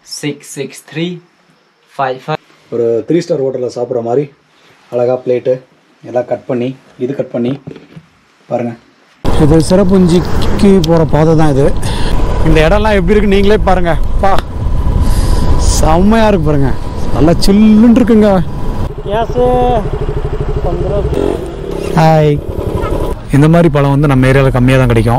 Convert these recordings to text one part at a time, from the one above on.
Six six three five five ஒரு three star ஹோட்டலில் சாப்பிட்ற மாதிரி அழகாக பிளேட்டு எல்லாம் கட் பண்ணி இது கட் பண்ணி பாருங்கள் இது சிறப்புஞ்சிக்கு போகிற பாதை தான் இது இந்த இடம்லாம் எப்படி இருக்கு நீங்களே பாருங்கள் பா செம்மையாக இருக்கு பாருங்க நல்லா சில்லுன்னு இருக்குங்க ஹாய் இந்த மாதிரி பழம் வந்து நம்ம ஏரியாவில் கம்மியாக தான் கிடைக்கும்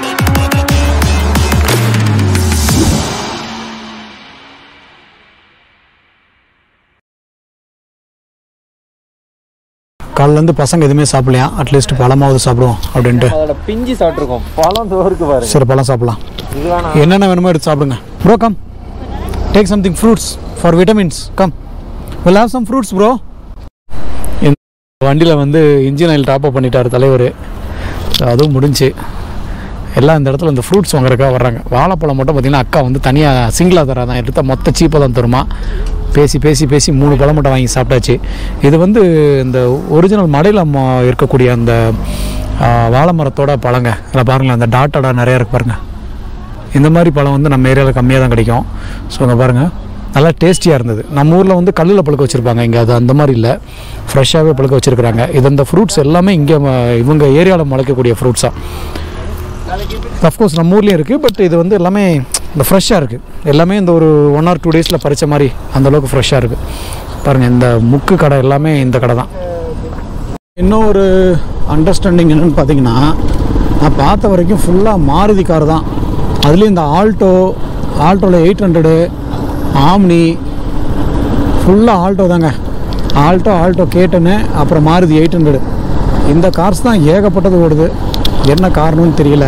காலிலேருந்து பசங்க எதுவுமே சாப்பிடலையா அட்லீஸ்ட் பழமாவது சாப்பிடுவோம் அப்படின்ட்டு அதோட பிஞ்சு சாப்பிட்ருக்கோம் பழம் தோருக்கு பாருங்க சரி பழம் சாப்பிடலாம் இது வேணாம் என்னென்ன வேணுமோ எடுத்து சாப்பிடுங்க bro come take something fruits for vitamins come will have some fruits bro வண்டியில் வந்து இன்ஜின் ஆயில் டாப் அப் பண்ணிட்டார் தலைவர் So, அதுவும் முடிஞ்சு எல்லாம் இந்த இடத்துல இந்த ஃப்ரூட்ஸ் வாங்குறதுக்காக வர்றாங்க வாழைப்பழம் மட்டும் பார்த்தீங்கன்னா அக்கா வந்து தனியாக சிங்கிளாக தரா தான் எடுத்தால் மொத்த சீப்பாக தான் தருமா பேசி பேசி பேசி மூணு பழம் மட்டும் வாங்கி சாப்பிட்டாச்சு இது வந்து இந்த ஒரிஜினல் மடையில் ம- இருக்கக்கூடிய அந்த ஆ, வாழை மரத்தோட பழங்க அதில் பாருங்களேன் அந்த டாட்டடா நிறையா இருக்கு பாருங்கள் இந்த மாதிரி பழம் வந்து நம்ம ஏரியாவில் கம்மியாக தான் கிடைக்கும் ஸோ அங்கே பாருங்கள் நல்லா டேஸ்டியாக இருந்தது நம்ம ஊரில் வந்து கல்லில் பழுக்க வச்சுருப்பாங்க இங்கே அது அந்த மாதிரி இல்லை ஃப்ரெஷ்ஷாகவே பழுக்க வச்சுருக்குறாங்க இது அந்த ஃப்ரூட்ஸ் எல்லாமே இங்கே இவங்க ஏரியாவில் முளைக்கக்கூடிய ஃப்ரூட்ஸாக அஃப்கோர்ஸ் நம்ம ஊர்லேயும் இருக்குது பட் இது வந்து எல்லாமே இந்த ஃப்ரெஷ்ஷாக இருக்குது எல்லாமே இந்த ஒரு ஒன் ஆர் டூ டேஸில் பறித்த மாதிரி அந்த அளவுக்கு ஃப்ரெஷ்ஷாக இருக்குது பாருங்கள் இந்த முக்கு கடை எல்லாமே இந்த கடை தான் இன்னும் ஒரு அண்டர்ஸ்டாண்டிங் என்னென்னு பார்த்தீங்கன்னா நான் பார்த்த வரைக்கும் ஃபுல்லாக மாருதி கார் தான் அதுலேயும் இந்த ஆல்டோ ஆல்டோவில் எயிட் ஹண்ட்ரடு ஆம்னி ஃபுல்லாக ஆல்டோ தாங்க ஆல்டோ ஆல்டோ கேட்டனு அப்புறம் மாருதி எயிட் ஹண்ட்ரடு இந்த கார்ஸ் தான் ஏகப்பட்டது ஓடுது என்ன காரணம்னு தெரியல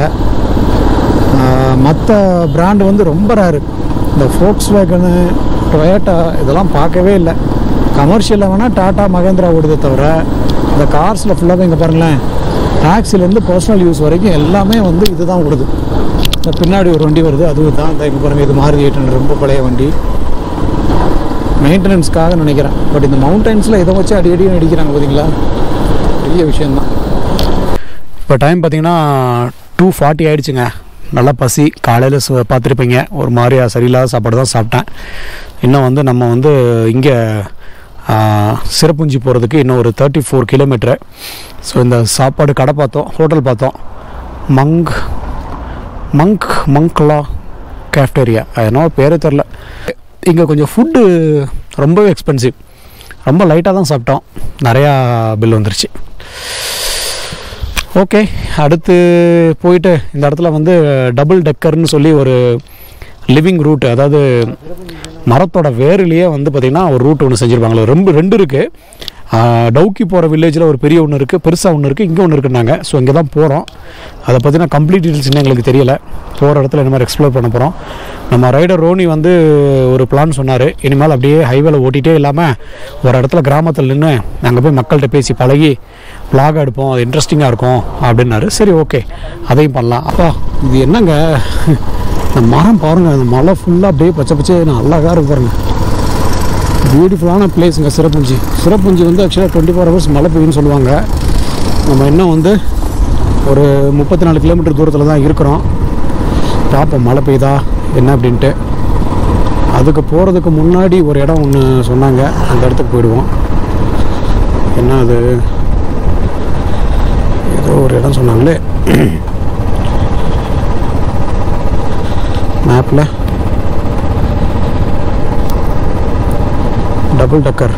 மற்ற பிராண்டு வந்து ரொம்ப ரேரு இந்த ஃபோக்ஸ் வேகனு டொயேட்டா இதெல்லாம் பார்க்கவே இல்லை கமர்ஷியலில் வேணால் டாட்டா மகேந்திரா ஓடுதே தவிர இந்த கார்ஸில் ஃபுல்லாகவே இங்கே பாருங்களேன் டாக்ஸிலேருந்து பர்சனல் யூஸ் வரைக்கும் எல்லாமே வந்து இதுதான் ஓடுது இந்த பின்னாடி ஒரு வண்டி வருது அதுவும் தான் இந்த இங்கே பாருங்கள் இது மாருதி எயிட் ஹண்ட்ரட் ரொம்ப பழைய வண்டி மெயின்டெனன்ஸ்க்காக நினைக்கிறேன் பட் இந்த மவுண்டன்ஸில் இதை வச்சு அடி அடியும் அடிக்கிறாங்க பார்த்தீங்களா பெரிய விஷயந்தான் இப்போ டைம் பார்த்தீங்கன்னா டூ ஃபார்ட்டி ஆயிடுச்சுங்க நல்லா பசி காலையில் பார்த்துருப்பீங்க ஒரு மாதிரியா சரியில்லாத சாப்பாடு தான் சாப்பிட்டேன் இன்னும் வந்து நம்ம வந்து இங்கே சிறப்புஞ்சி போகிறதுக்கு இன்னும் ஒரு தேர்ட்டி ஃபோர் கிலோமீட்ரு ஸோ இந்த சாப்பாடு கடை பார்த்தோம் ஹோட்டல் பார்த்தோம் மங்க் மங்க் மங்க்லா கேஃப்டேரியா அதனால பேரே தெரில இங்கே கொஞ்சம் ஃபுட்டு ரொம்பவே எக்ஸ்பென்சிவ் ரொம்ப லைட்டாக தான் சாப்பிட்டோம் நிறையா பில் வந்துருச்சு ஓகே அடுத்து போயிட்டு இந்த இடத்துல வந்து டபுள் டெக்கர்னு சொல்லி ஒரு லிவிங் ரூட் அதாவது மரத்தோட வேர்லேயே வந்து பார்த்திங்கன்னா ஒரு ரூட் ஒன்று செஞ்சுருப்பாங்களே ரொம்ப ரெண்டு இருக்குது டவுக்கி போகிற வில்லேஜில் ஒரு பெரிய ஒன்று இருக்குது பெருசாக ஒன்று இருக்குது இங்கே ஒன்று இருக்குன்னாங்க ஸோ இங்கே தான் போகிறோம் அதை பற்றின கம்ப்ளீட் டீட்டெயில்ஸ் இன்னும் எங்களுக்கு தெரியல போகிற இடத்துல இந்த மாதிரி எக்ஸ்ப்ளோர் பண்ண போகிறோம் நம்ம ரைடர் ரோனி வந்து ஒரு பிளான் சொன்னார் இனிமேல் அப்படியே ஹைவேல ஓட்டிகிட்டே இல்லாமல் ஒரு இடத்துல கிராமத்தில் நின்று அங்கே போய் மக்கள்கிட்ட பேசி பழகி vlog எடுப்போம் அது இன்ட்ரெஸ்டிங்காக இருக்கும் அப்படின்னாரு சரி ஓகே அதையும் பண்ணலாம் அப்பா இது என்னங்க இந்த மரம் பாருங்கள் அந்த மலை ஃபுல்லாக அப்படியே பச்சை பச்சை அழகாக இருக்கு பாருங்க பியூட்டிஃபுல்லான பிளேஸுங்க சிறப்புஞ்சி சிறப்புஞ்சி வந்து ஆக்சுவலாக டுவெண்ட்டி ஃபோர் ஹவர்ஸ் மழை பெய்யும்னு சொல்லுவாங்க நம்ம இன்னும் வந்து ஒரு முப்பத்தி நாலு கிலோமீட்டர் தூரத்தில் தான் இருக்கிறோம் பார்ப்போம் மழை பெய்யுதா என்ன அப்படின்ட்டு அதுக்கு போகிறதுக்கு முன்னாடி ஒரு இடம் ஒன்று சொன்னாங்க அந்த இடத்துக்கு போயிடுவோம் என்ன அது ஏதோ ஒரு இடம் சொன்னாங்களே மேப்பில் double decker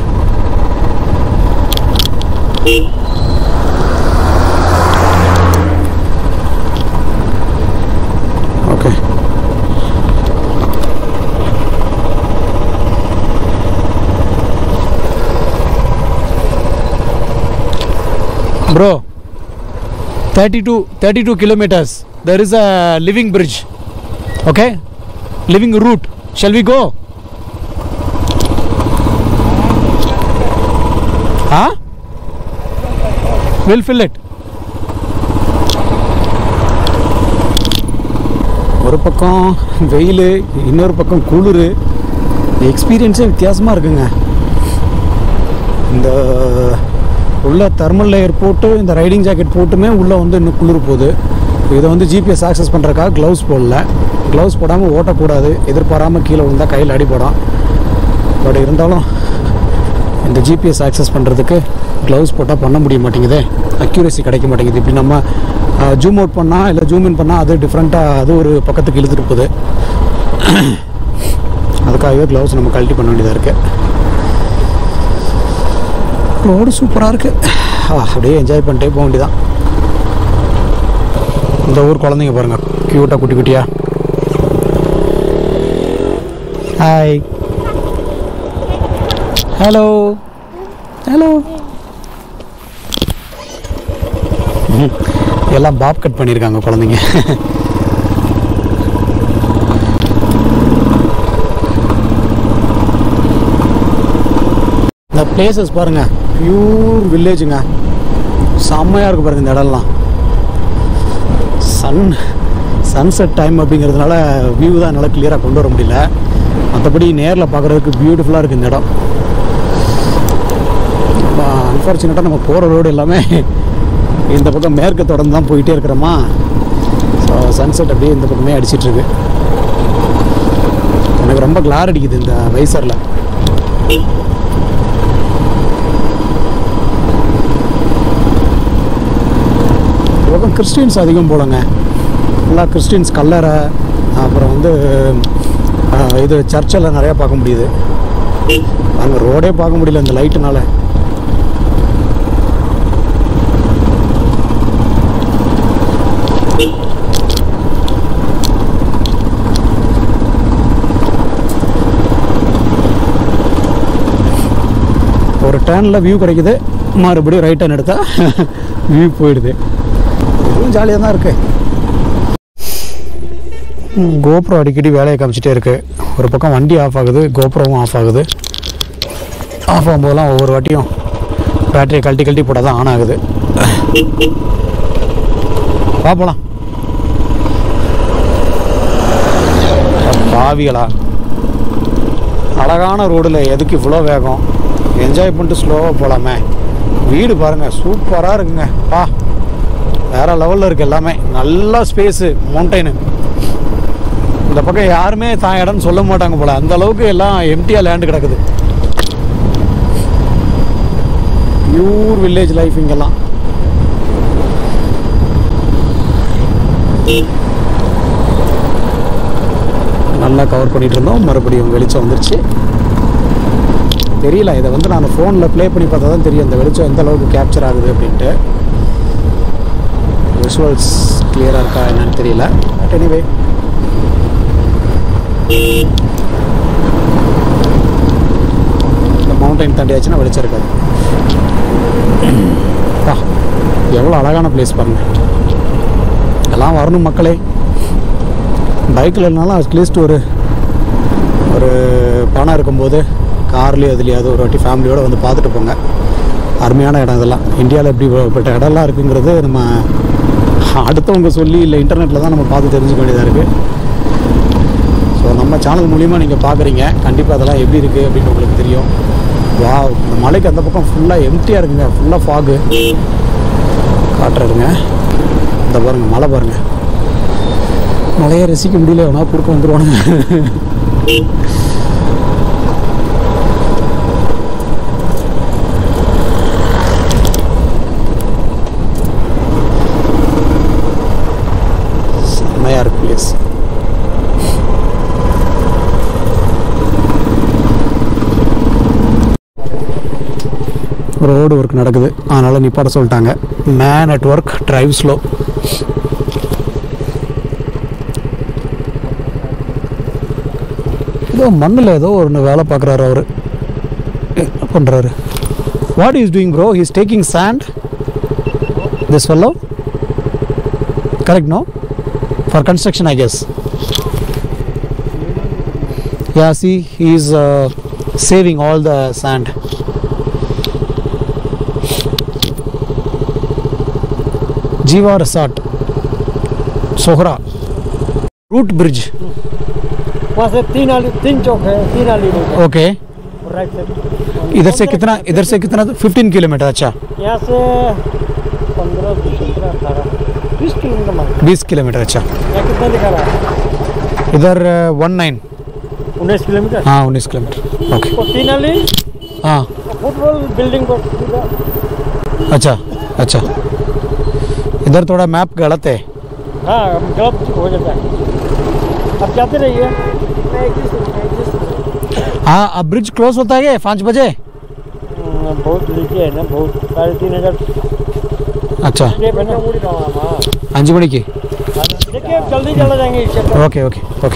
okay bro 32 32 kilometers there is a living bridge okay living route shall we go huh we'll fill it ஒரு பக்கம் வெயில் இன்னொரு பக்கம் குளிர் எக்ஸ்பீரியன்ஸே வித்தியாசமாக இருக்குங்க இந்த உள்ள தெர்மல் லேயர் போட்டு இந்த ரைடிங் ஜாக்கெட் போட்டுமே உள்ளே வந்து இன்னும் குளிர் போகுது இதை வந்து ஜிபிஎஸ் ஆக்சஸ் பண்ணுறதுக்காக க்ளவுஸ் போடல க்ளவுஸ் போடாமல் ஓட்டக்கூடாது எதிர்பாராமல் கீழே விழுந்தால் கையில் அடிபடும் பட் இருந்தாலும் இந்த ஜிபிஎஸ் ஆக்சஸ் பண்ணுறதுக்கு க்ளவுஸ் போட்டால் பண்ண முடிய மாட்டேங்குதே அக்யூரசி கிடைக்க மாட்டேங்குது இப்படி நம்ம ஜூம் அவுட் பண்ணால் இல்லை ஜூம் இன் பண்ணால் அது டிஃப்ரெண்ட்டாக அது ஒரு பக்கத்துக்கு இழுத்துட்டு போகுது அதுக்காகவே க்ளவுஸ் நம்ம கழட்டி பண்ண வேண்டியதாக இருக்குது ரோடு சூப்பராக இருக்குது அப்படியே என்ஜாய் பண்ணிட்டே போக வேண்டியதான் இந்த ஊர் குழந்தைங்க பாருங்க க்யூட்டாக குட்டி குட்டியா ஹாய் ஹலோ ஹலோ எல்லாம் பாப் கட் பண்ணியிருக்காங்க குழந்தைங்க இந்த பிளேசஸ் பாருங்க பியூர் வில்லேஜுங்க செம்மையாக இருக்கு பாருங்க இந்த இடம்லாம் சன் சன்செட் டைம் அப்படிங்கிறதுனால வியூ தான் என்னால் கிளியராக கொண்டு வர முடியல மற்றபடி நேரில் பார்க்குறதுக்கு பியூட்டிஃபுல்லாக இருக்குது இந்த இடம் அன்ஃபார்ச்சுனேட்டாக நம்ம போகிற ரோடு எல்லாமே இந்த பக்கம் மேற்கு தொடர்ந்து தான் போயிட்டே இருக்கிறோமா ஸோ சன்செட் அப்படியே இந்த பக்கமே அடிச்சிட்டு இருக்கு எனக்கு ரொம்ப கிளார் அடிக்குது இந்த வைசரில் பக்கம் கிறிஸ்டின்ஸ் அதிகம் போலங்க ஃபுல்லாக கிறிஸ்டின்ஸ் கல்லறை அப்புறம் வந்து ஆஹ், இது சர்ச்செல்லாம் நிறையா பார்க்க முடியுது அங்கே ரோடே பார்க்க முடியல இந்த லைட்டுனால ஒரு டேர்னில் வியூ கிடைக்குது மறுபடியும் ரைட் டர்ன் எடுத்தால் வியூ போயிடுது இதுவும் ஜாலியாக தான் இருக்கு கோப்ரோ அடிக்கடி வேலையை காமிச்சிட்டே இருக்கு ஒரு பக்கம் வண்டி ஆஃப் ஆகுது கோப்ரோவும் ஆஃப் ஆகுது ஆஃப் ஆகும்போதெல்லாம் ஒவ்வொரு வாட்டியும் பேட்டரியை கழட்டி கழட்டி போட்டால் தான் ஆன் ஆகுது வா போலாம் பாவிகளா அழகான ரோடில் எதுக்கு இவ்வளோ வேகம் என்ஜாய் பண்ணிட்டு ஸ்லோவாக போகலாமே வீடு பாருங்கள் சூப்பராக இருக்குங்க பா வேற லெவலில் இருக்குது எல்லாமே நல்லா ஸ்பேஸு மவுண்டைனு இந்த பக்கம் யாருமே தான் இடம்னு சொல்ல மாட்டாங்க போல அந்த அளவுக்கு எல்லாம் எம்டியாக லேண்டு கிடக்குது பியூர் வில்லேஜ் லைஃப் இங்கெல்லாம் நல்லா கவர் பண்ணிட்டு இருந்தோம் மறுபடியும் வெளிச்சம் வந்துருச்சு தெரியல இதை வந்து நான் ஃபோனில் ப்ளே பண்ணி பார்த்தா தான் தெரியும் இந்த வெளிச்சம் எந்த அளவுக்கு கேப்சர் ஆகுது அப்படின்ட்டு விஷுவல்ஸ் கிளியராக இருக்கா என்னன்னு தெரியல பட் எனிவே இந்த மவுண்டைன் தாண்டியாச்சுன்னா வெளிச்சம் இருக்காது பா எவ்வளோ அழகான பிளேஸ் பாருங்க எல்லாம் வரணும் மக்களே பைக்கில் இல்லைனாலும் அட்லீஸ்ட் ஒரு ஒரு பணம் இருக்கும்போது கார்லேயோ அதுலேயாவது ஒரு வாட்டி ஃபேமிலியோடு வந்து பார்த்துட்டு போங்க அருமையான இடம் இதெல்லாம் இந்தியாவில் இப்படிப்பட்ட இடம்லாம் இருக்குங்கிறது நம்ம அடுத்தவங்க சொல்லி இல்லை இன்டர்நெட்டில் தான் நம்ம பார்த்து தெரிஞ்சுக்க வேண்டியதாக இருக்குது ஸோ நம்ம சேனல் மூலிமா நீங்கள் பார்க்குறீங்க கண்டிப்பாக அதெல்லாம் எப்படி இருக்குது அப்படின்னு உங்களுக்கு தெரியும் வா இந்த மலைக்கு அந்த பக்கம் ஃபுல்லாக எம்டியாக இருக்குங்க ஃபுல்லாக ஃபாகு காட்டுறதுங்க இந்த பாருங்க மலை பாருங்க மலையை ரசிக்க முடியல வேணா குறுக்க வந்துருவானுங்க செம்மையா இருக்கு பிளேஸ் ரோடு ஒர்க் நடக்குது அதனால் நிப்பாட்ட சொல்லிட்டாங்க man at work drive slow ஏதோ மண்ணில் ஏதோ ஒன்று வேலை பார்க்குறாரு அவர் என்ன பண்ணுறாரு what is doing bro he's taking sand this fellow correct no for construction I guess yeah see he is saving all the sand Jiva resort Sohra root bridge वहाँ से तीन आली तीन चौक है तीन आली रोड है ओके और राइट साइड इधर से कितना इधर से कितना फिफ्टीन किलोमीटर अच्छा यहाँ से पंद्रह पंद्रह अठारह बीस किलोमीटर मान बीस किलोमीटर अच्छा यहाँ कितना दिखा रहा है इधर वन नाइन उन्नीस किलोमीटर हाँ उन्नीस किलोमीटर ओके तो तीन अली हाँ फुटबॉल बिल्डिंग को सीधा अच्छा अच्छा इधर थोड़ा मैप गलत है हाँ गलत हो जाता है अब जाते रहिए हाँ अब ब्रिज क्लोज होता है क्या पाँच बजे हम्म, बहुत नीचे है ना बहुत साढ़े तीन हजार अच्छा स्टेप है ना அஞ்சு மணிக்கு देखिए जल्दी चला जाएंगे इससे ஓகே ஓகே ஓகே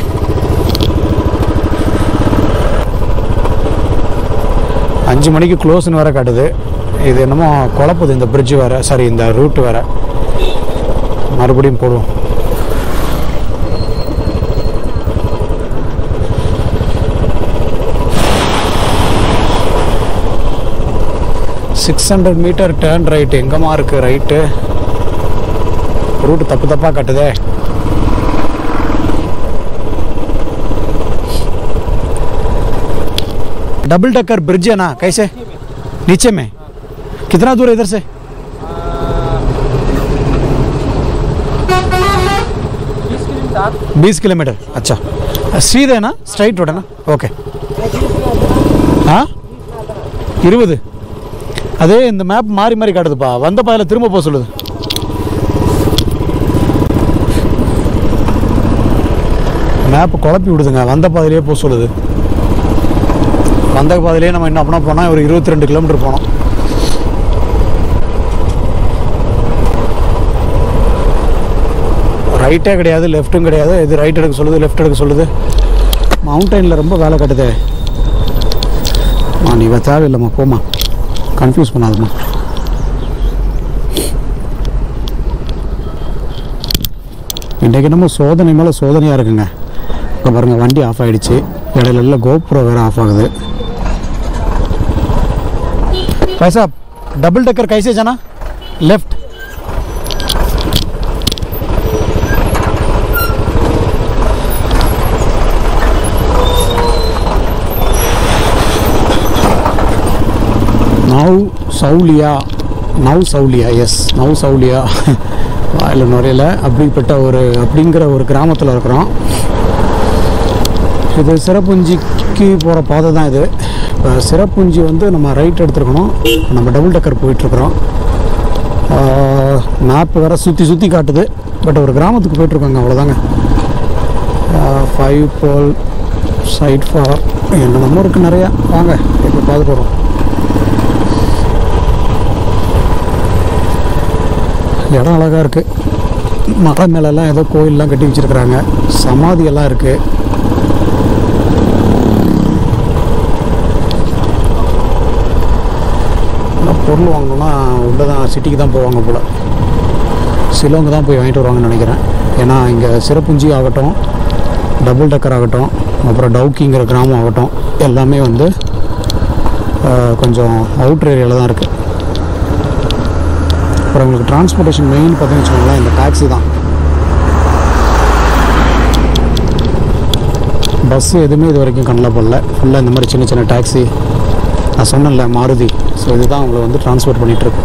அஞ்சு மணிக்கு க்ளோஸ்னு வேற காட்டுது இது என்னமோ குழப்புது இந்த பிரிட்ஜ் வேற சாரி இந்த ரூட் வேற மறுபடியும் போடுவோம் six hundred metre turn right எங்கம்மா இருக்கு ரைட்டு ரூட் தப்பு தப்பாக காட்டுதே डबल टक्कर ब्रिज है ना कैसे नीचे में कितना दूर है इधर से बीस किलोमीटर अच्छा सीधे है ना स्ट्राइट रोड है ना ஓகே ஆ இருபது அதே இந்த மேப் மாறி மாறி காட்டுதுப்பா வந்த பாதையில் திரும்ப போக சொல்லுது மேப் குழப்பி விடுதுங்க வந்த பாதையிலேயே போக சொல்லுது வந்த பாதையிலே நம்ம என்ன பண்ண போனால் ஒரு இருபத்தி ரெண்டு கிலோமீட்டர் போனோம் ரைட்டே கிடையாது லெஃப்ட்டும் கிடையாது இது ரைட் எடுக்க சொல்லுது லெஃப்ட் எடுக்க சொல்லுது மவுண்டனில் ரொம்ப வேலை கட்டுதே மா நீ இவ தேவையில்லைம்மா போம்மா கன்ஃபியூஸ் பண்ணாதம்மா இன்றைக்கு நம்ம சோதனை மேலே சோதனையாக இருக்குங்க இப்போ பாருங்கள் வண்டி ஆஃப் ஆகிடுச்சு இடையில எல்லாம் கோப்ரோ வேறு ஆஃப் ஆகுது भाई साहब डबल टक्कर कैसे जाना लेफ्ट நவ் சவுலியா நவ் சவுலியா எஸ் நவ் சவுலியா வாயில் நுரையில அப்படிப்பட்ட ஒரு அப்படிங்கிற ஒரு கிராமத்தில் இருக்கிறோம் இது சிறப்புஞ்சிக்கு போகிற பாதை தான் இது இப்போ சிறப்புஞ்சி வந்து நம்ம ரைட் எடுத்துருக்கணும் நம்ம டபுள் டக்கர் போயிட்டுருக்குறோம் மேப் வேறு சுற்றி சுற்றி காட்டுது பட் ஒரு கிராமத்துக்கு போயிட்டுருக்கோங்க அவ்வளோதாங்க ஃபைவ் போல் சைட் ஃபார் என்னென்னமோ இருக்குது நிறையா வாங்க இப்போ பார்த்து போகிறோம் இடம் அழகாக இருக்குது மலை மேலெல்லாம் ஏதோ கோயிலெலாம் கட்டி வச்சுருக்குறாங்க சமாதியெல்லாம் இருக்குது ஆனால் பொருள் வாங்கணும்னா உள்ளே தான் சிட்டிக்கு தான் போவாங்க போல் சிலவங்க தான் போய் வாங்கிட்டு வருவாங்கன்னு நினைக்கிறேன் ஏன்னா இங்கே சிறப்புஞ்சி ஆகட்டும் டபுள் டக்கர் ஆகட்டும் அப்புறம் டவுக்கிங்கிற கிராமம் ஆகட்டும் எல்லாமே வந்து ஆஹ், கொஞ்சம் அவுட்ரு ஏரியாவில் தான் இருக்குது அப்புறம் உங்களுக்கு டிரான்ஸ்போர்ட்டேஷன் மெயின் பார்த்தீங்கன்னு வச்சுக்கோங்களேன் இந்த டாக்ஸி தான் பஸ் எதுவுமே இது வரைக்கும் கண்ணில் படல ஃபுல்லாக இந்த மாதிரி சின்ன சின்ன டாக்ஸி நான் சொன்னேன்ல மாருதி ஸோ இதுதான் உங்களை வந்து டிரான்ஸ்போர்ட் பண்ணிகிட்ருக்கு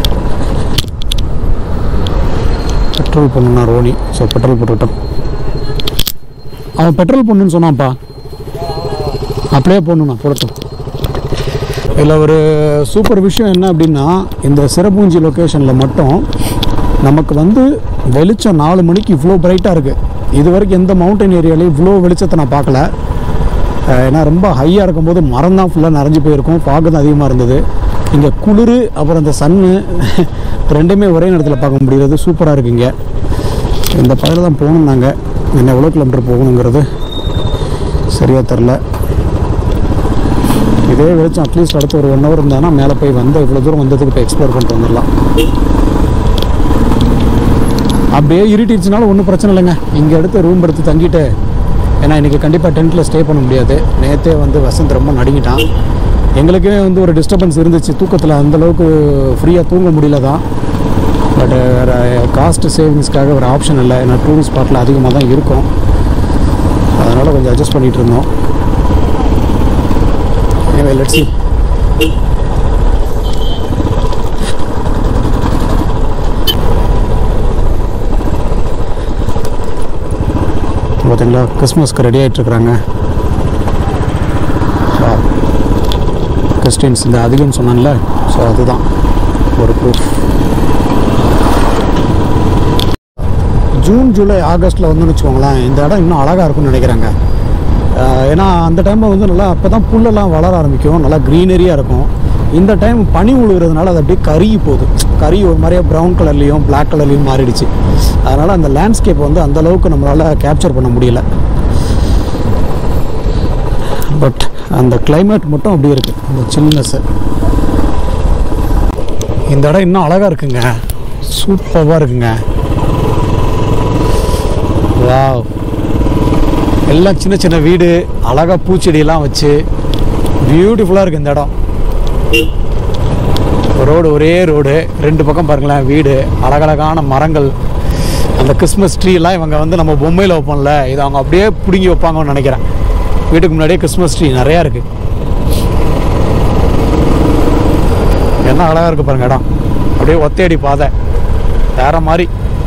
பெட்ரோல் போடணுன்னா ரோனி ஸோ பெட்ரோல் போட்டுவிட்டோம் அவன் பெட்ரோல் போடணுன்னு சொன்னான்ப்பா அப்படியே போடணுண்ணா போடட்டும் இதில் ஒரு சூப்பர் விஷயம் என்ன அப்படின்னா இந்த சிறப்பூஞ்சி லொக்கேஷனில் மட்டும் நமக்கு வந்து வெளிச்சம் நாலு மணிக்கு இவ்வளோ பிரைட்டாக இருக்குது இது வரைக்கும் எந்த மவுண்டன் ஏரியாலையும் இவ்வளோ வெளிச்சத்தை நான் பார்க்கல அஹ் ஏன்னா ரொம்ப ஹையாக இருக்கும்போது மரம் தான் ஃபுல்லாக நிறைஞ்சு போயிருக்கும் பார்க்க தான் அதிகமாக இருந்தது இங்கே குளிர் அப்புறம் இந்த சன்னு ரெண்டுமே ஒரே நேரத்தில் பார்க்க முடியாது சூப்பராக இருக்குங்க இந்த பயில தான் போகணும் நாங்கள் இன்னும் எவ்வளோ கிலோமீட்டர் போகணுங்கிறது சரியாக தெரில இதே வெளிச்சம் அட்லீஸ்ட் அடுத்து ஒரு ஒன் ஹவர் இருந்தானா மேலே போய் வந்த இவ்வளோ தூரம் வந்ததுக்கு இப்போ எக்ஸ்ப்ளோர் பண்ணிட்டு வந்துடலாம் அப்படியே இருட்டிடுச்சுனாலும் ஒன்றும் பிரச்சனை இல்லைங்க இங்கே எடுத்து ரூம் எடுத்து தங்கிட்டு ஏன்னா இன்றைக்கி கண்டிப்பாக டென்ட்டில் ஸ்டே பண்ண முடியாது நேற்றே வந்து வசந்த் ரொம்ப நடுங்கிட்டான் எங்களுக்கே வந்து ஒரு டிஸ்டர்பன்ஸ் இருந்துச்சு தூக்கத்தில் அந்தளவுக்கு ஃப்ரீயாக தூங்க முடியல தான் பட் வேறு காஸ்ட் சேவிங்ஸ்க்காக ஒரு ஆப்ஷன் இல்லை ஏன்னா டூரிஸ்ட் ஸ்பாட்டில் அதிகமாக தான் இருக்கும் அதனால் கொஞ்சம் அட்ஜஸ்ட் பண்ணிகிட்டு இருந்தோம் Anyway, let's see. பார்த்தீங்களா கிறிஸ்மஸ்க்கு ரெடி ஆகிட்டுருக்குறாங்க கிறிஸ்டின்ஸ் இந்த அதிகம் சொன்னான்ல ஸோ அதுதான் ஒரு ப்ரூஃப் ஜூன் ஜூலை ஆகஸ்ட்டில் வந்துன்னு வச்சுக்கோங்களேன் இந்த இடம் இன்னும் அழகாக இருக்கும்னு நினைக்கிறாங்க ஆஹ் ஏன்னா அந்த டைமில் வந்து நல்லா அப்போ தான் புல்லெல்லாம் வளர ஆரம்பிக்கும் நல்லா க்ரீனரியாக இருக்கும் இந்த டைம் பனி உழுகிறதுனால அது அப்படியே கருகி போகுது கருகி ஒரு மாதிரியே ப்ரௌன் கலர்லேயும் Black கலர்லேயும் மாறிடுச்சு அதனால் அந்த லேண்ட்ஸ்கேப் வந்து அந்த அளவுக்கு நம்மளால் கேப்சர் பண்ண முடியல பட் அந்த climate மட்டும் அப்படியே இருக்குது அந்த சில்னஸ்ஸு இந்த இடம் இன்னும் அழகாக இருக்குங்க சூப்பராக இருக்குங்க வாவ் எல்லாம் சின்ன சின்ன வீடு அழகாக பூச்செடியெல்லாம் வச்சு பியூட்டிஃபுல்லாக இருக்குது இந்த இடம் ரோடு ஒரே ரோடு ரெண்டு பக்கம் பாருங்களேன் வீடு அழகழகான மரங்கள் அந்த கிறிஸ்மஸ் ட்ரீ எல்லாம் இவங்க வந்து நம்ம பொம்மையில் வைப்போம்ல இதை அவங்க அப்படியே பிடுங்கி வைப்பாங்கன்னு நினைக்கிறேன் வீட்டுக்கு முன்னாடியே கிறிஸ்மஸ் ட்ரீ நிறையா இருக்குது என்ன அழகாக இருக்குது பாருங்க இடம் அப்படியே ஒத்தையடி பாதை வேற மாதிரி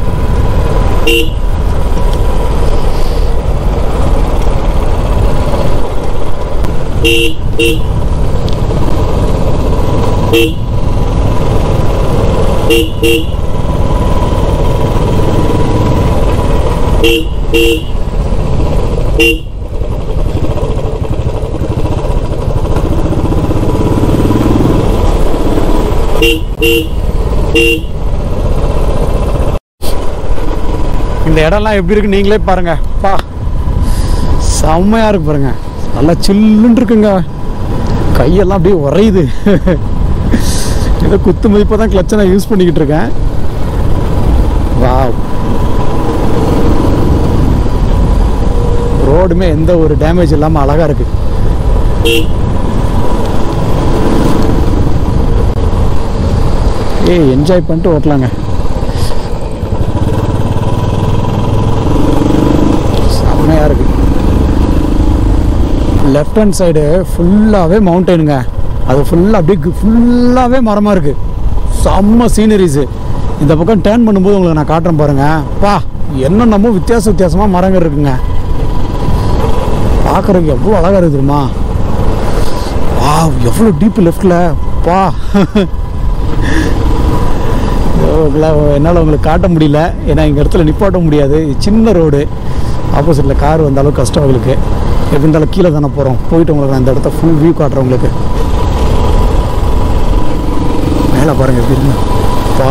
இந்த இடம்லாம் எப்படி இருக்கு நீங்களே பாருங்க பா செம்மையா இருக்கு பாருங்க நல்லா சில்லுன்னு இருக்குங்க கையெல்லாம் அப்படியே உறையுது ஏதோ குத்து மதிப்பாக தான் கிளச்சை நான் யூஸ் பண்ணிக்கிட்டு இருக்கேன் வாவ் ரோடுமே எந்த ஒரு டேமேஜ் இல்லாமல் அழகா இருக்கு ஏய் என்ஜாய் பண்ணிட்டு ஓட்டலாங்க செம்மையாக இருக்கு லெஃப்ட் ஹேண்ட் சைடு ஃபுல்லாகவே மவுண்டெயினுங்க அது ஃபுல்லாக அப்படியே ஃபுல்லாகவே மரமாக இருக்குது செம்ம சீனரிஸு இந்த பக்கம் டேர்ன் பண்ணும்போது உங்களுக்கு நான் காட்டுறேன் பாருங்க பா என்னென்னமோ வித்தியாச வித்தியாசமாக மரங்கள் இருக்குங்க பார்க்குறதுக்கு எவ்வளோ அழகாக இருக்குது தெரியுமா வா எவ்வளோ டீப் லெஃப்டில் பா என்னால் உங்களுக்கு காட்ட முடியல ஏன்னா எங்கள் இடத்துல நிப்பாட்ட முடியாது இது சின்ன ரோடு ஆப்போசிட்டில் கார் வந்தாலும் கஷ்டம் உங்களுக்கு எப்படி இருந்தாலும் கீழே தானே போகிறோம் போயிட்டு உங்களுக்கு நான் இந்த இடத்த ஃபுல் வியூ காட்டுறேன் உங்களுக்கு மேலே பாருங்க எப்படி இருக்கு பா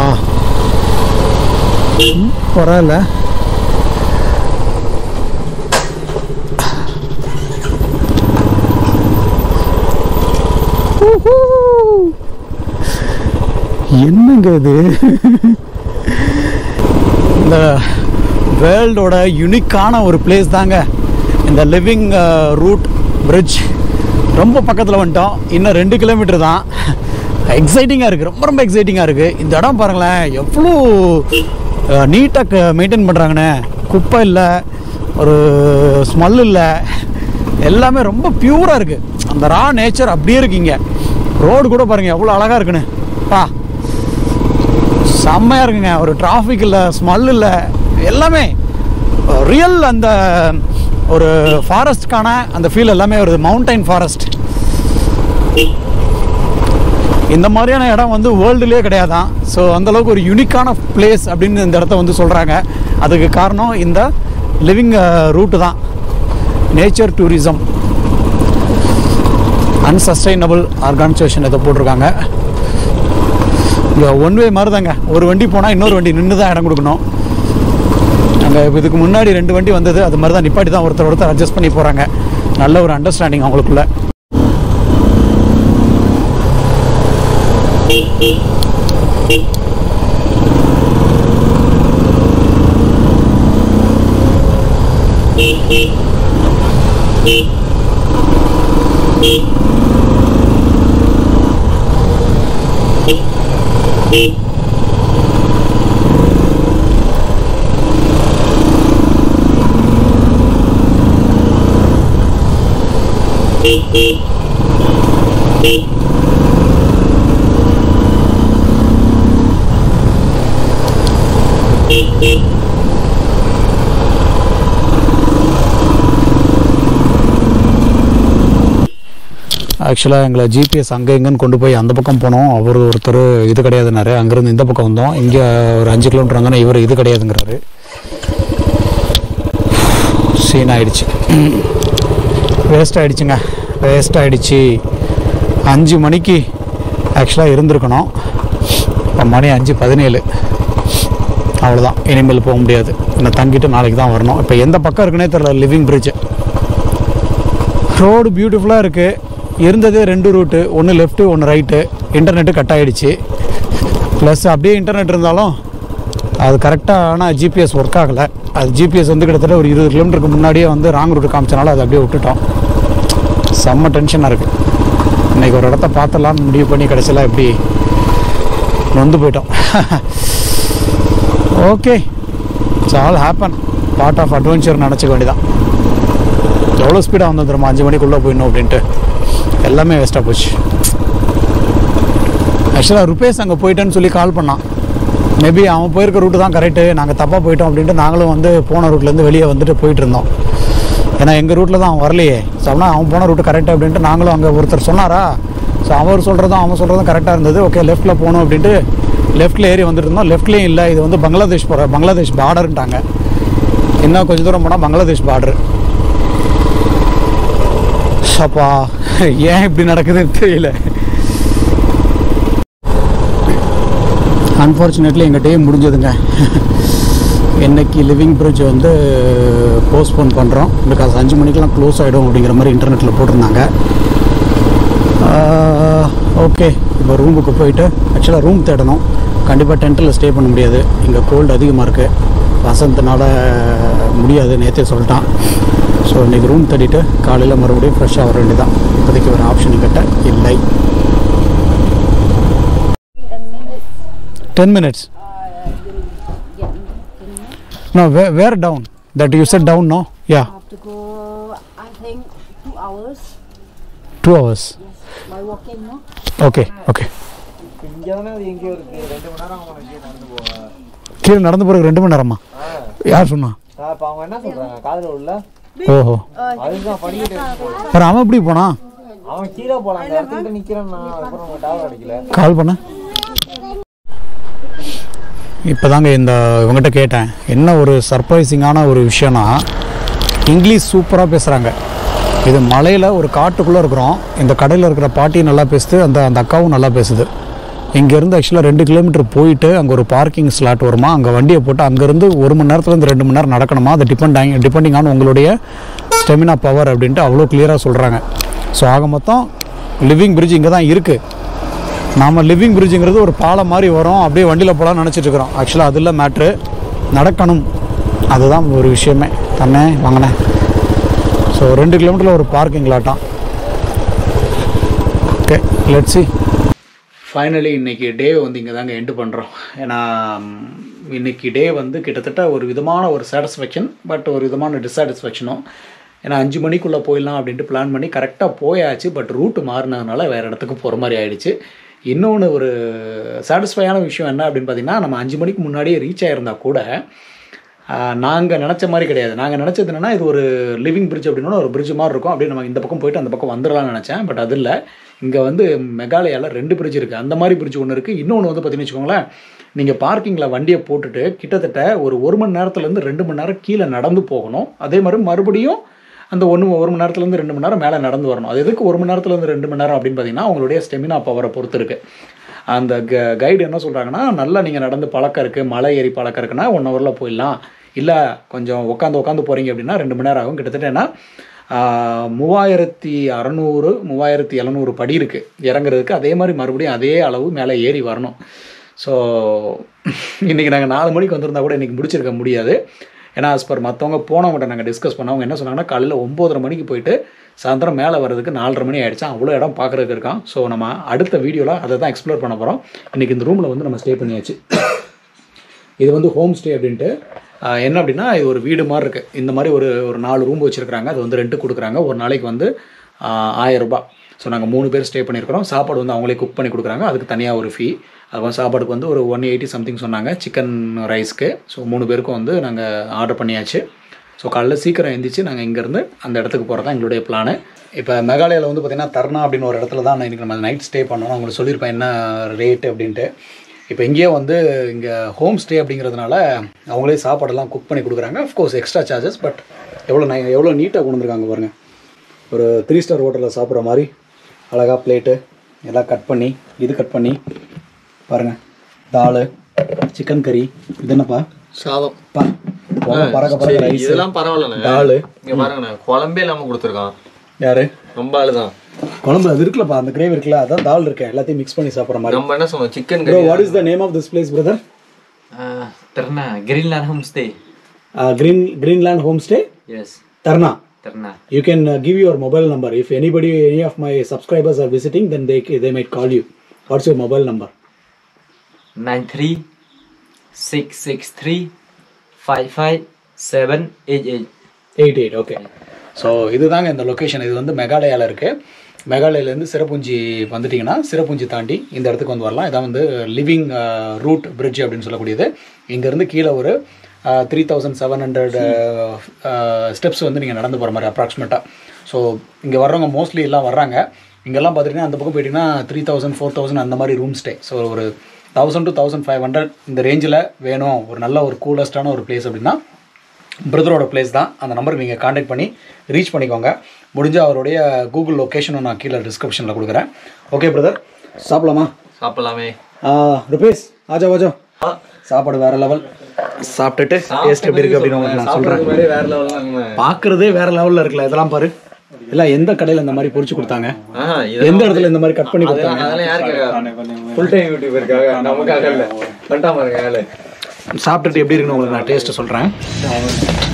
ம், பரவாயில்ல ஊஹூ. என்னங்க இது இந்த வேர்ல்டோட யுனிக்கான ஒரு பிளேஸ் தாங்க இந்த லிவிங் ரூட் பிரிட்ஜ் ரொம்ப பக்கத்தில் வந்துட்டோம் இன்னும் ரெண்டு கிலோமீட்டர் தான் எக்ஸைட்டிங்காக இருக்குது ரொம்ப ரொம்ப எக்ஸைட்டிங்காக இருக்குது இந்த இடம் பாருங்களேன் எவ்வளோ நீட்டாக மெயின்டைன் பண்ணுறாங்கண்ணே குப்பை இல்லை ஒரு ஸ்மெல் இல்லை எல்லாமே ரொம்ப பியூராக இருக்குது அந்த ரா நேச்சர் அப்படியே இருக்கீங்க ரோடு கூட பாருங்கள் எவ்வளோ அழகாக இருக்குன்னு பா செம்மையாக இருக்குங்க ஒரு டிராஃபிக் இல்லை ஸ்மெல் இல்லை எல்லாமே ரியல் அந்த ஒரு ஃபாரஸ்ட்கான அந்த ஃபீல் எல்லாமே ஒரு மவுண்டைன் ஃபாரஸ்ட் இந்த மாதிரியான இடம் வந்து வேர்ல்டுலேயே கிடையாதான் ஸோ அந்தளவுக்கு ஒரு யூனிக்கான பிளேஸ் அப்படின்னு இந்த இடத்த வந்து சொல்கிறாங்க அதுக்கு காரணம் இந்த லிவிங் ரூட்டு தான் நேச்சர் டூரிசம் அன்சஸ்டைனபிள் ஆர்கனைசேஷன் இதை போட்டிருக்காங்க இங்கே ஒன் வே மாதிரி தாங்க ஒரு வண்டி போனால் இன்னொரு வண்டி நின்று தான் இடம் கொடுக்கணும் அங்கே இதுக்கு முன்னாடி ரெண்டு வண்டி வந்தது அது மாதிரி தான் நிப்பாட்டி தான் ஒருத்தர் ஒருத்தர் அட்ஜஸ்ட் பண்ணி போகிறாங்க நல்ல ஒரு அண்டர்ஸ்டாண்டிங் அவங்களுக்குள்ள ஆக்சுவலாக எங்களை ஜிபிஎஸ் அங்கே எங்கன்னு கொண்டு போய் அந்த பக்கம் போனோம் அவர் ஒருத்தர் இது கிடையாதுனாரு அங்கேருந்து இந்த பக்கம் வந்தோம் இங்கே ஒரு அஞ்சு கிலோமீட்டர் வந்தோன்னே இவர் இது கிடையாதுங்கிறாரு சீன் ஆயிடுச்சு வேஸ்ட் ஆயிடுச்சுங்க வேஸ்ட் ஆயிடுச்சு அஞ்சு மணிக்கு ஆக்சுவலாக இருந்திருக்கணும் இப்போ மணி அஞ்சு பதினேழு அவ்வளோதான் இனிமேல் போக முடியாது இன்னும் தங்கிட்டு நாளைக்கு தான் வரணும் இப்போ எந்த பக்கம் இருக்குன்னே தெரியல லிவிங் பிரிட்ஜ் ரோடு பியூட்டிஃபுல்லாக இருக்குது இருந்ததே ரெண்டு ரூட்டு ஒன்று லெஃப்ட்டு ஒன்று ரைட்டு இன்டர்நெட்டு கட் ஆகிடுச்சு ப்ளஸ் அப்படியே இன்டர்நெட் இருந்தாலும் அது கரெக்டாக ஆனால் ஜிபிஎஸ் ஒர்க் ஆகலை அது ஜிபிஎஸ் வந்து கிட்டத்தட்ட ஒரு இருபது கிலோமீட்டருக்கு முன்னாடியே வந்து ராங் ரூட் காமிச்சனால அதை அப்படியே விட்டுட்டோம் செம்ம டென்ஷனாக இருக்குது இன்றைக்கி ஒரு இடத்த பார்த்துடலாம்னு முடிவு பண்ணி கடைசியில் எப்படி நொந்து போயிட்டோம் okay it's all happen part of adventure நினச்சிக்க வேண்டியதான் எவ்வளோ ஸ்பீடாக வந்து தெரியுமா அஞ்சு மணிக்குள்ளே போயிடணும் அப்படின்ட்டு எல்லாமே வேஸ்ட்டாக போச்சு ஆக்சுவலாக ருபேஷ் அங்கே போயிட்டேன்னு சொல்லி கால் பண்ணான் மேபி அவன் போயிருக்க ரூட்டு தான் கரெக்டு நாங்கள் தப்பாக போயிட்டோம் அப்படின்ட்டு நாங்களும் வந்து போன ரூட்லேருந்து வெளியே வந்துட்டு போயிட்டு இருந்தோம் ஏன்னா எங்கள் ரூட்டில் தான் அவன் வரலையே ஸோ அவனா அவன் போன ரூட்டு கரெக்டு அப்படின்ட்டு நாங்களும் அங்கே ஒருத்தர் சொன்னாரா ஸோ அவர் சொல்கிறதும் அவன் சொல்கிறதும் கரெக்டாக இருந்தது ஓகே லெஃப்ட்டில் போகணும் அப்படின்ட்டு லெஃப்ட்டில் ஏறி வந்துட்டு இருந்தோம் லெஃப்ட்லேயும் இல்லை இது வந்து பங்களாதேஷ் போகிற பங்களாதேஷ் பார்டர்ன்ட்டாங்க இன்னும் கொஞ்சம் தூரம் போனால் பங்களாதேஷ் பார்டர் அப்பா ஏன் இப்படி நடக்குதுன்னு தெரியல அன்ஃபார்ச்சுனேட்லி எங்கள் டே முடிஞ்சதுங்க இன்னைக்கு லிவிங் பிரிட்ஜ் வந்து போஸ்ட்போன் பண்ணுறோம் பிகாஸ் அஞ்சு மணிக்கெலாம் க்ளோஸ் ஆகிடும் அப்படிங்கிற மாதிரி இன்டர்நெட்டில் போட்டிருந்தாங்க ஓகே இப்போ ரூமுக்கு போயிட்டு ஆக்சுவலாக ரூம் தேடணும் கண்டிப்பாக டென்ட்டில் ஸ்டே பண்ண முடியாது இங்கே கோல்டு அதிகமாக இருக்குது வசந்தனால முடியாது நேற்றே சொல்லிட்டான் ஸோ இன்றைக்கி ரூம் தேடிட்டு காலையில் மறுபடியும் ஃப்ரெஷ்ஷாக வர வேண்டியதான் இப்போதைக்கு ஒரு ஆப்ஷன் கிட்ட இல்லை ten minutes No, where, where down? That you said down, no? Yeah, have to go, I think, two hours two hours. by walking, no? Okay, okay. இங்கே தானே அது எங்கேயோ இருக்கு ரெண்டு மணி நேரம் அவங்க இங்கே நடந்து போவேன் கீழே நடந்து போகிறதுக்கு ரெண்டு மணி நேரமா யார் சொன்னா இப்போ அவங்க என்ன சொல்றாங்க காதில் உள்ள ஓஹோ அதுதான் பண்ணிக்கிட்டு அப்புறம் அவன் எப்படி போனா அவன் கீழே போலாம் அந்த இடத்துக்கிட்ட நிற்கிறான் நான் அதுக்கப்புறம் அவங்க டவர் அடிக்கல கால் பண்ண இப்போ தாங்க இந்த இவங்ககிட்ட கேட்டேன் என்ன ஒரு சர்ப்ரைசிங்கான ஒரு விஷயம்னா இங்கிலீஷ் சூப்பராக பேசுகிறாங்க இது மலையில் ஒரு காட்டுக்குள்ளே இருக்கிறோம் இந்த கடையில் இருக்கிற பாட்டியும் நல்லா பேசுது அந்த அந்த அக்காவும் நல்லா பேசுது இங்கேருந்து ஆக்சுவலாக ரெண்டு கிலோமீட்டர் போயிட்டு அங்கே ஒரு பார்க்கிங் ஸ்லாட் வருமா அங்கே வண்டியை போட்டு அங்கேருந்து ஒரு மணி நேரத்துலேருந்து ரெண்டு மணி நேரம் நடக்கணுமா அது டிபெண்ட் ஆகி டிபெண்டிங் ஆன் உங்களுடைய ஸ்டெமினா பவர் அப்படின்ட்டு அவ்வளோ கிளியராக சொல்கிறாங்க ஸோ ஆக மொத்தம் லிவிங் பிரிட்ஜ் இங்கே தான் இருக்குது நாம லிவிங் பிரிட்ஜுங்கிறது ஒரு பாலம் மாதிரி வரும் அப்படியே வண்டியில் போகலான்னு நினச்சிட்டு இருக்கிறோம் ஆக்சுவலாக அது இல்லை மேட்ரு நடக்கணும் அதுதான் ஒரு விஷயமே தண்ணே வாங்கினே ஸோ ரெண்டு கிலோமீட்டரில் ஒரு பார்க்கிங் லாட்டாம் ஓகே லெட்ஸி ஃபைனலி இன்னைக்கு டே வந்து இங்கே தாங்க எண்டு பண்ணுறோம் ஏன்னா ம், இன்னைக்கு டே வந்து கிட்டத்தட்ட ஒரு விதமான ஒரு சாட்டிஸ்ஃபேக்ஷன் பட் ஒரு விதமான டிஸாட்டிஸ்ஃபேக்ஷனும் ஏன்னா அஞ்சு மணிக்குள்ளே போயிடலாம் அப்படின்ட்டு பிளான் பண்ணி கரெக்டாக போயாச்சு பட் ரூட்டு மாறினதுனால வேறு இடத்துக்கு போகிற மாதிரி ஆயிடுச்சு இன்னொன்று ஒரு சாட்டிஸ்ஃபையான விஷயம் என்ன அப்படின்னு பார்த்தீங்கன்னா நம்ம அஞ்சு மணிக்கு முன்னாடியே ரீச் ஆகிருந்தா கூட நாங்கள் நினச்ச மாதிரி கிடையாது நாங்கள் நினச்சது என்னன்னா இது ஒரு லிவிங் பிரிட்ஜ் அப்படின்னா ஒரு பிரிட்ஜ் மாதிரி இருக்கும் அப்படியே நம்ம இந்த பக்கம் போயிட்டு அந்த பக்கம் வந்துடலாம்னு நினச்சேன் பட் அது இல்லை இங்கே வந்து மெகாலயாவில் ரெண்டு பிரிட்ஜ் இருக்குது அந்த மாதிரி பிரிட்ஜ் ஒன்று இருக்குது இன்னொன்று வந்து பார்த்தீங்கன்னு வச்சுக்கோங்களேன் நீங்கள் பார்க்கிங்கில் வண்டியை போட்டுட்டு கிட்டத்தட்ட ஒரு ஒரு மணி நேரத்துலேருந்து ரெண்டு மணி நேரம் கீழே நடந்து போகணும் அதே மாதிரி மறுபடியும் அந்த ஒன்று ஒரு மணி நேரத்துலேருந்து ரெண்டு மணி நேரம் மேலே நடந்து வரணும் அது எதுக்கு ஒரு மணி நேரத்துலேருந்து ரெண்டு மணி நேரம் அப்படின்னு பார்த்தீங்கன்னா உங்களுடைய ஸ்டெமினா பவரை பொறுத்து இருக்குது அந்த க கைடு என்ன சொல்கிறாங்கன்னா நல்லா நீங்கள் நடந்து பழக்கம் இருக்குது மலை ஏறி பழக்கம் இருக்குன்னா ஒன் ஹவரில் போயிடலாம் இல்லை கொஞ்சம் உட்காந்து உட்காந்து போகிறீங்க அப்படின்னா ரெண்டு மணி நேரம் ஆகும் கிட்டத்தட்ட என்ன ஆஹ், மூவாயிரத்தி அறநூறு மூவாயிரத்தி எழுநூறு படி இருக்குது இறங்குறதுக்கு அதே மாதிரி மறுபடியும் அதே அளவு மேலே ஏறி வரணும் ஸோ இன்றைக்கி நாங்கள் நாலு மணிக்கு வந்திருந்தா கூட இன்றைக்கி முடிச்சிருக்க முடியாது ஏன்னா as per மற்றவங்க போனவங்கள்ட்ட நாங்கள் டிஸ்கஸ் பண்ணவங்க என்ன சொன்னாங்கன்னா காலையில் ஒம்போதரை மணிக்கு போயிட்டு சாயந்தரம் மேலே வர்றதுக்கு நாலரை மணி ஆயிடுச்சு அவ்வளோ இடம் பார்க்குறதுக்கு இருக்கான் ஸோ நம்ம அடுத்த வீடியோவில் அதை தான் எக்ஸ்ப்ளோர் பண்ண போகிறோம் இன்றைக்கி இந்த ரூமில் வந்து நம்ம ஸ்டே பண்ணியாச்சு இது வந்து ஹோம் ஸ்டே அப்படின்ட்டு ஆஹ், என்ன அப்படின்னா இது ஒரு வீடு மாதிரி இருக்குது இந்த மாதிரி ஒரு ஒரு நாலு ரூம் வச்சுருக்காங்க அது வந்து ரெண்ட்டு கொடுக்குறாங்க ஒரு நாளைக்கு வந்து ஆஹ், ஆயிரம் ரூபாய் ஸோ நாங்கள் மூணு பேர் ஸ்டே பண்ணியிருக்கிறோம் சாப்பாடு வந்து அவங்களே குக் பண்ணி கொடுக்குறாங்க அதுக்கு தனியாக ஒரு ஃபீ அது வந்து சாப்பாடுக்கு வந்து ஒரு ஒன் எயிட்டி சம்திங் சொன்னாங்க சிக்கன் ரைஸ்க்கு ஸோ மூணு பேருக்கும் வந்து நாங்கள் ஆர்டர் பண்ணியாச்சு ஸோ காலைல சீக்கிரம் எந்திரிச்சு நாங்கள் இங்கேருந்து அந்த இடத்துக்கு போகிறது தான் எங்களுடைய பிளானு இப்போ மெகாலயாவில் வந்து பார்த்தீங்கன்னா தர்ணா அப்படின்னு ஒரு இடத்துல தான் இன்றைக்கி நம்ம நைட் ஸ்டே பண்ணோம் நான் உங்களுக்கு சொல்லியிருப்பேன் என்ன ரேட்டு அப்படின்ட்டு இப்போ இங்கேயே வந்து இங்கே ஹோம் ஸ்டே அப்படிங்கிறதுனால அவங்களே சாப்பாடெல்லாம் குக் பண்ணி கொடுக்குறாங்க அஃப்கோர்ஸ் எக்ஸ்ட்ரா சார்ஜஸ் பட் எவ்வளோ நை எவ்வளோ நீட்டாக கொண்டு வந்திருக்காங்க பாருங்கள் ஒரு த்ரீ ஸ்டார் ஹோட்டலில் சாப்பிட்ற மாதிரி அழகாக பிளேட்டு எல்லாம் கட் பண்ணி இது கட் பண்ணி பாருங்கள் தால் சிக்கன் கறி இது என்னப்பா சாதம் பா புகை பறக்க பறக்க சரி, ரைஸ் இதெல்லாம் பரவாயில்லண்ணே தால் இங்க பாருங்கண்ணே குழம்பே இல்லாம கொடுத்துருக்கான் யாரு ரொம்ப ஆளுதான் குழம்பு அது இருக்குல்லப்பா அந்த கிரேவி இருக்குல்ல அதான் தால் இருக்கேன் எல்லாத்தையும் மிக்ஸ் பண்ணி சாப்பிட்ற மாதிரி நம்ம என்ன சொன்னோம் சிக்கன் ப்ரோ கறி what is the name of this place brother Uh, Terna, Greenland Homestay. green greenland homestay Yes, tarna Terna. you can uh, give your mobile number if anybody any of my subscribers are visiting then they they might call you what's your mobile number Nine three six six three five five seven eight eight. Eight eight okay so இதுதாங்க இந்த location இது வந்து மெகாலயாவில் இருக்குது மெகாலயிலேருந்து சிறப்புஞ்சி வந்துட்டிங்கன்னா சிறப்புஞ்சி தாண்டி இந்த இடத்துக்கு வந்து வரலாம் இதான் வந்து லிவிங் ரூட் பிரிட்ஜ் அப்படின்னு சொல்லக்கூடியது இங்கேருந்து கீழே ஒரு three thousand seven hundred steps வந்து நீங்கள் நடந்து போகிற மாதிரி அப்ராக்சிமேட்டாக ஸோ இங்கே வர்றவங்க மோஸ்ட்லி எல்லாம் வர்றாங்க இங்கெல்லாம் பார்த்துட்டிங்கன்னா அந்த பக்கம் போயிட்டிங்கன்னா த்ரீ தௌசண்ட் ஃபோர் தௌசண்ட் அந்த மாதிரி ரூம் ஸ்டே ஸோ ஒரு thousand to thousand five hundred இந்த ரேஞ்சில் வேணும் ஒரு நல்ல ஒரு கூலஸ்டான ஒரு பிளேஸ் அப்படின்னா பிரதரோட பிளேஸ் தான் அந்த நம்பர் நீங்கள் காண்டாக்ட் பண்ணி ரீச் பண்ணிக்கோங்க முடிஞ்ச அவருடைய கூகுள் லொக்கேஷனும் நான் கீழே டிஸ்கிரிப்ஷனில் கொடுக்குறேன் ஓகே பிரதர் சாப்பிடலாமா சாப்பிடலாமே ருபேஷ் ஆஜா வாஜா சாப்பாடு வேற லெவல் சாப்பிட்டுட்டு டேஸ்ட் எப்படி இருக்கு அப்படின்னு உங்களுக்கு நான் சொல்கிறேன் முன்னாடியே வேற லெவல் பார்க்குறதே வேற லெவலில் இருக்குல்ல இதெல்லாம் பாரு இல்லை எந்த கடையில் இந்த மாதிரி பொரிச்சு கொடுத்தாங்க எந்த இடத்துல இந்த மாதிரி கட் பண்ணி கொடுத்தாங்க அதெல்லாம் யாருக்காக ஃபுல் டைம் யூடியூபருக்காக நமக்காக இல்ல பண்ணிட்டா பாருங்க வேலை சாப்பிட்டுட்டு எப்படி இருக்குன்னு உங்களுக்கு நான் டேஸ்ட்டு சொல்கிறேன்